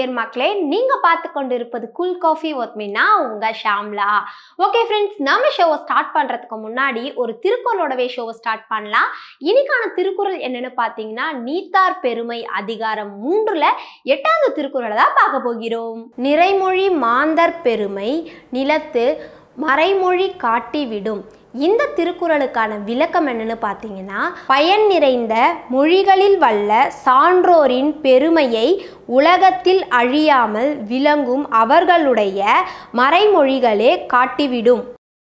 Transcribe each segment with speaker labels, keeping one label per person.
Speaker 1: dear மக்களே நீங்க பார்த்து கொண்டு இருப்பது கூல் காஃபி ஒத் மீனா உங்க ஷாம்லா ஓகே ஃப்ரெண்ட்ஸ் நம்ம ஷோவை ஸ்டார்ட் பண்றதுக்கு முன்னாடி ஒரு திருக்குறளோடவே ஷோவை ஸ்டார்ட் பண்ணலாம் இன்னைக்கான திருக்குறள் என்னன்னு பார்த்தீங்கன்னா நீத்தார் பெருமை அதிகாரம் மூன்றுல எட்டாவது திருக்குறளை தான் பார்க்க போகிறோம் நிறைமொழி மாந்தர் பெருமை நிலத்து மறைமொழி காட்டிவிடும் இந்த திருக்குறளுக்கான விளக்கம் என்னன்னு பார்த்தீங்கன்னா பயன் நிறைந்த மொழிகளில் வல்ல சான்றோரின் பெருமையை உலகத்தில் அழியாமல் விளங்கும் அவர்களுடைய மறைமொழிகளே காட்டிவிடும்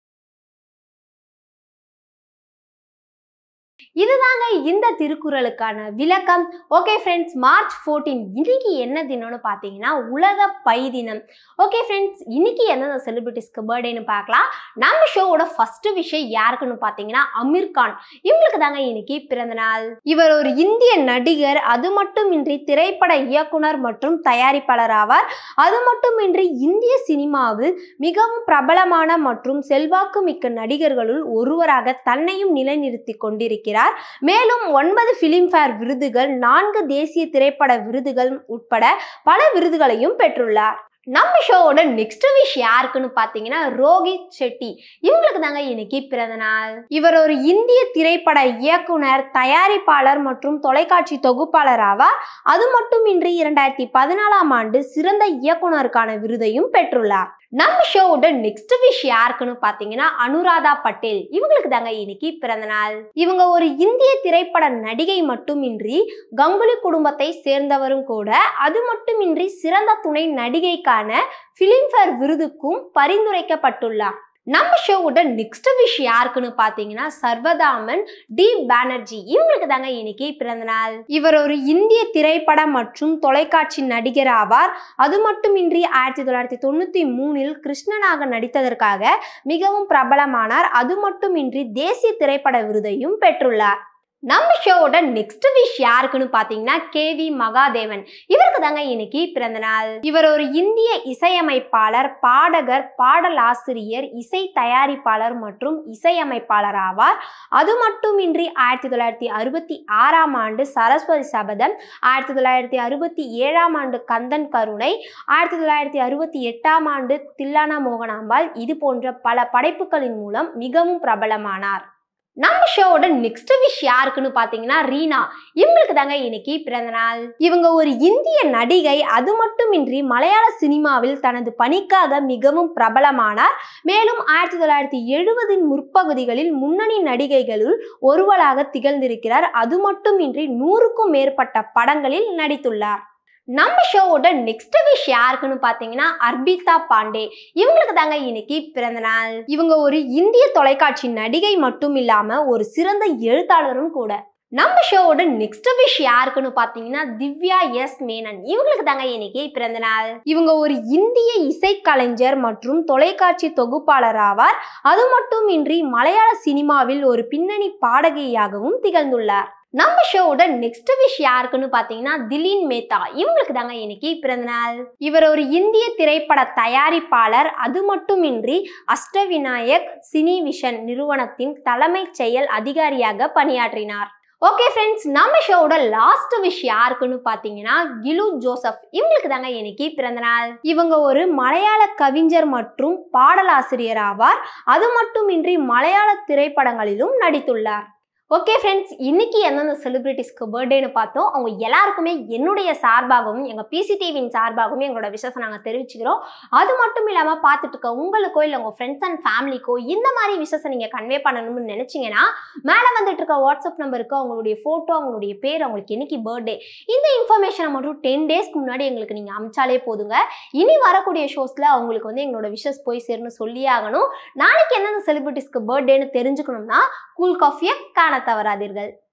Speaker 1: இதுதாங்க இந்த திருக்குறளுக்கான விளக்கம் ஓகே ஃப்ரெண்ட்ஸ் மார்ச் ஃபோர்டீன் இன்னைக்கு என்ன தினம்னு பார்த்தீங்கன்னா உலக பை தினம் ஓகே ஃப்ரெண்ட்ஸ் இன்னைக்கு எந்தெந்த செலிபிரிட்டிஸ்க்கு பர்த்டேன்னு பார்க்கலாம் நம்ம ஷோவோட ஃபர்ஸ்ட் விஷயம் யாருக்குன்னு பார்த்தீங்கன்னா அமீர் கான் இவங்களுக்கு தாங்க இன்னைக்கு பிறந்த நாள் இவர் ஒரு இந்திய நடிகர் அது மட்டுமின்றி திரைப்பட இயக்குனர் மற்றும் தயாரிப்பாளர் ஆவார் அது மட்டுமின்றி இந்திய சினிமாவில் மிகவும் பிரபலமான மற்றும் செல்வாக்கு மிக்க நடிகர்களுள் ஒருவராக தன்னையும் நிலைநிறுத்தி கொண்டிருக்கிறார் மேலும் ஒன்பது ஃபிலிம்ஃபேர் விருதுகள் நான்கு தேசிய திரைப்பட விருதுகள் உட்பட பல விருதுகளையும் பெற்றுள்ளார் நம்ம ஷோவோட நெக்ஸ்ட் விஷ் யாருக்குன்னு பார்த்தீங்கன்னா ரோஹித் செட்டி இவங்களுக்கு தாங்க இன்னைக்கு பிறந்த நாள் இவர் ஒரு இந்திய திரைப்பட இயக்குனர் தயாரிப்பாளர் மற்றும் தொலைக்காட்சி தொகுப்பாளர் ஆவார் அது மட்டுமின்றி இரண்டாயிரத்தி பதினாலாம் ஆண்டு சிறந்த இயக்குனருக்கான விருதையும் பெற்றுள்ளார் நம்ம ஷோவோட நெக்ஸ்ட் விஷ் யாருக்குன்னு பார்த்தீங்கன்னா அனுராதா பட்டேல் இவங்களுக்கு தாங்க இன்னைக்கு பிறந்த நாள் இவங்க ஒரு இந்திய திரைப்பட நடிகை மட்டுமின்றி கங்குலி குடும்பத்தை சேர்ந்தவரும் கூட அது மட்டுமின்றி சிறந்த துணை நடிகைக்கான பிலிம்பேர் விருதுக்கும் பரிந்துரைக்கப்பட்டுள்ளார் நம்ம ஷோவோட நெக்ஸ்ட் விஷ் யாருக்குன்னு பார்த்தீங்கன்னா சர்வதாமன் டி பானர்ஜி இவங்களுக்கு தாங்க இன்னைக்கு பிறந்த நாள் இவர் ஒரு இந்திய திரைப்பட மற்றும் தொலைக்காட்சி நடிகர் ஆவார் அது மட்டுமின்றி ஆயிரத்தி தொள்ளாயிரத்தி தொண்ணூற்றி மூணில் கிருஷ்ணனாக நடித்ததற்காக மிகவும் பிரபலமானார் அது மட்டுமின்றி தேசிய திரைப்பட விருதையும் பெற்றுள்ளார் நம்ம ஷோவோட நெக்ஸ்ட் விஷ் யாருக்குன்னு பார்த்தீங்கன்னா கேவி மகாதேவன் இவருக்கு தாங்க இன்னைக்கு பிறந்த நாள் இவர் ஒரு இந்திய இசையமைப்பாளர் பாடகர் பாடலாசிரியர் இசை தயாரிப்பாளர் மற்றும் இசையமைப்பாளர் ஆவார் அது மட்டுமின்றி ஆயிரத்தி தொள்ளாயிரத்தி அறுபத்தி ஆறாம் ஆண்டு சரஸ்வதி சபதம் ஆயிரத்தி தொள்ளாயிரத்தி அறுபத்தி ஏழாம் ஆண்டு கந்தன் கருணை ஆயிரத்தி தொள்ளாயிரத்தி அறுபத்தி எட்டாம் ஆண்டு தில்லானா மோகனாம்பாள் இது போன்ற பல படைப்புகளின் மூலம் மிகவும் பிரபலமானார் நம்ம ஷோவோட நெக்ஸ்ட் விஷ் யாருக்குன்னு பார்த்தீங்கன்னா ரீனா இவங்களுக்கு தாங்க இன்னைக்கு பிறந்த நாள் இவங்க ஒரு இந்திய நடிகை அது மட்டுமின்றி மலையாள சினிமாவில் தனது பணிக்காக மிகவும் பிரபலமானார் மேலும் ஆயிரத்தி தொள்ளாயிரத்தி எழுபதின் முற்பகுதிகளில் முன்னணி நடிகைகளுள் ஒருவராக திகழ்ந்திருக்கிறார் அது மட்டுமின்றி நூறுக்கும் மேற்பட்ட படங்களில் நடித்துள்ளார் நம்ம ஷோவோட நெக்ஸ்ட் விஷ் யாருக்குன்னு பார்த்தீங்கன்னா அர்பிதா பாண்டே இவங்களுக்கு தாங்க இன்னைக்கு பிறந்த நாள் இவங்க ஒரு இந்திய தொலைக்காட்சி நடிகை மட்டும் இல்லாம ஒரு சிறந்த எழுத்தாளரும் கூட நம்ம ஷோவோட நெக்ஸ்ட் விஷ் யாருக்குன்னு பார்த்தீங்கன்னா திவ்யா எஸ் மேனன் இவங்களுக்கு தாங்க இன்னைக்கு பிறந்த நாள் இவங்க ஒரு இந்திய இசைக்கலைஞர் மற்றும் தொலைக்காட்சி தொகுப்பாளர் ஆவார் அது மட்டுமின்றி மலையாள சினிமாவில் ஒரு பின்னணி பாடகியாகவும் திகழ்ந்துள்ளார் நம்ம ஷோவோட நெக்ஸ்ட் விஷ் யாருக்குன்னு பார்த்தீங்கன்னா திலீன் மேத்தா இவங்களுக்கு தாங்க இன்னைக்கு பிறந்த நாள் இவர் ஒரு இந்திய திரைப்பட தயாரிப்பாளர் அது மட்டுமின்றி அஷ்டவிநாயக் சினி விஷன் நிறுவனத்தின் தலைமைச் செயல் அதிகாரியாக பணியாற்றினார் ஓகே ஃப்ரெண்ட்ஸ் நம்ம ஷோவோட லாஸ்ட் விஷ் யாருக்குன்னு பார்த்தீங்கன்னா கிலு ஜோசப் இவங்களுக்கு தாங்க இன்னைக்கு பிறந்த நாள் இவங்க ஒரு மலையாள கவிஞர் மற்றும் பாடலாசிரியர் ஆவார் அது மட்டுமின்றி மலையாள திரைப்படங்களிலும் நடித்துள்ளார் ஓகே ஃப்ரெண்ட்ஸ் இன்னைக்கு எந்தெந்த செலிபிரிட்டிஸ்க்கு பர்த்டேன்னு பார்த்தோம் அவங்க எல்லாருக்குமே என்னுடைய சார்பாகவும் எங்கள் பிசிடிவியின் சார்பாகவும் எங்களோட விஷயத்தை நாங்கள் தெரிவிச்சுக்கிறோம் அது மட்டும் இல்லாமல் பார்த்துட்டு இருக்க உங்களுக்கோ இல்லை உங்கள் ஃப்ரெண்ட்ஸ் அண்ட் ஃபேமிலிக்கோ இந்த மாதிரி விஷயத்தை நீங்கள் கன்வே பண்ணணும்னு நினச்சிங்கன்னா மேலே வந்துட்டு இருக்க வாட்ஸ்அப் நம்பருக்கு அவங்களுடைய ஃபோட்டோ அவங்களுடைய பேர் அவங்களுக்கு என்னைக்கு பர்த்டே இந்த இன்ஃபர்மேஷனை மட்டும் டென் டேஸ்க்கு முன்னாடி எங்களுக்கு நீங்கள் அமிச்சாலே போதுங்க இனி வரக்கூடிய ஷோஸில் அவங்களுக்கு வந்து எங்களோட விஷஸ் போய் சேருன்னு சொல்லியே ஆகணும் நாளைக்கு எந்தெந்த செலிபிரிட்டிஸ்க்கு பர்த்டேன்னு தெரிஞ்சுக்கணும்னா கூல் காஃபியை காண தவறாதீர்கள்